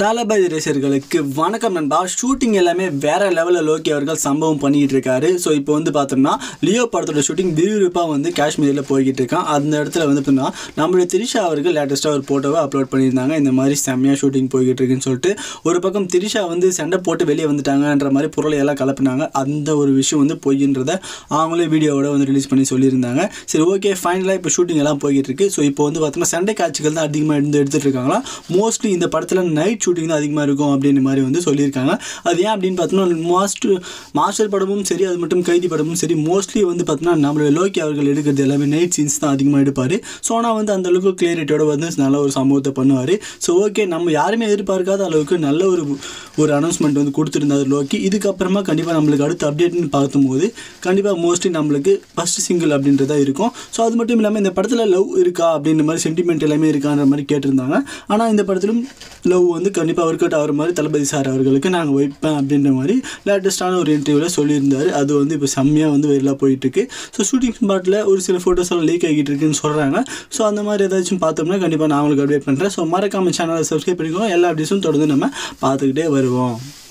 தளபதி ரசிகர்களுக்கு வணக்கம் நண்பா ஷூட்டிங் எல்லாமே வேற லெவலில் லோக்கி அவர்கள் சம்பவம் பண்ணிட்டு இருக்காரு ஸோ இப்போ வந்து பார்த்தோம்னா லியோ படத்தோட ஷூட்டிங் விறுவிறுப்பாக வந்து காஷ்மீரில் போய்கிட்டு இருக்கான் அந்த இடத்துல வந்து பார்த்தோம்னா நம்மளுடைய திரிஷா அவர்கள் லேட்டஸ்ட்டாக ஒரு ஃபோட்டோவை அப்லோட் பண்ணியிருந்தாங்க இந்த மாதிரி செம்மையாக ஷூட்டிங் போய்கிட்டு இருக்குன்னு சொல்லிட்டு ஒரு பக்கம் திரிஷா வந்து சண்டை போட்டு வெளியே வந்துட்டாங்கன்ற மாதிரி பொருளை எல்லாம் கலப்புனாங்க அந்த ஒரு விஷயம் வந்து பொய்ன்றதை அவங்களே வீடியோவோட வந்து ரிலீஸ் பண்ணி சொல்லியிருந்தாங்க சரி ஓகே ஃபைனலாக இப்போ ஷூட்டிங் எல்லாம் போய்கிட்டு இருக்கு ஸோ இப்போ வந்து பார்த்தோம்னா சண்டை காட்சிகள் தான் அதிகமாக இருந்து எடுத்துட்டு இருக்காங்களா மோஸ்ட்லி இந்த படத்தில் நைட் ஷூட்டிங் தான் அதிகமாக இருக்கும் அப்படின்ற மாதிரி வந்து சொல்லியிருக்காங்க அது ஏன் அப்படின்னு பார்த்தோம்னா மாஸ்டர் மாஸ்டர் படமும் சரி அது மட்டும் கைதி படமும் சரி மோஸ்ட்லி வந்து பார்த்தோம்னா நம்மளுடைய லோக்கி அவர்கள் எடுக்கிறது எல்லாமே நைட் சீன்ஸ் தான் அதிகமாக எடுப்பார் ஸோ ஆனால் வந்து அந்த அளவுக்கு கிளியரிட்டியோட வந்து நல்ல ஒரு சம்பவத்தை பண்ணுவார் ஸோ ஓகே நம்ம யாருமே எதிர்பார்க்காத அளவுக்கு நல்ல ஒரு ஒரு அனௌன்ஸ்மெண்ட் வந்து கொடுத்துருந்தாரு லோக்கி இதுக்கப்புறமா கண்டிப்பாக நம்மளுக்கு அடுத்த அப்டேட்னு பார்க்கும்போது கண்டிப்பாக மோஸ்ட்லி நம்மளுக்கு ஃபஸ்ட் சிங்கிள் அப்படின்றதா இருக்கும் ஸோ அது மட்டும் இல்லாமல் இந்த படத்தில் லவ் இருக்கா அப்படின்ற மாதிரி சென்டிமெண்ட் எல்லாமே இருக்கான்ற மாதிரி கேட்டிருந்தாங்க ஆனால் இந்த படத்திலும் லவ் வந்து கண்டிப்பாக ஒர்க் அவுட் ஆகிற மாதிரி தளபதி சார் அவர்களுக்கு நாங்கள் வைப்பேன் அப்படின்ற மாதிரி லேட்டஸ்ட்டான ஒரு இன்டர்வியூவில் சொல்லியிருந்தார் அது வந்து இப்போ செம்மையாக வந்து வெளியில் போயிட்டுருக்கு ஸோ ஷூட்டிங் ஸ்பாட்டில் ஒரு சில ஃபோட்டோஸ் எல்லாம் லீக் ஆகிட்டு இருக்குன்னு சொல்கிறாங்க ஸோ அந்த மாதிரி ஏதாச்சும் பார்த்தோம்னா கண்டிப்பாக நான் உங்களுக்கு அப்டேட் பண்ணுறேன் ஸோ மறக்காம சேனலை சப்ஸ்கிரைப் பண்ணிக்கோங்க எல்லா அப்டேட்ஸும் தொடர்ந்து நம்ம பார்த்துக்கிட்டே வருவோம்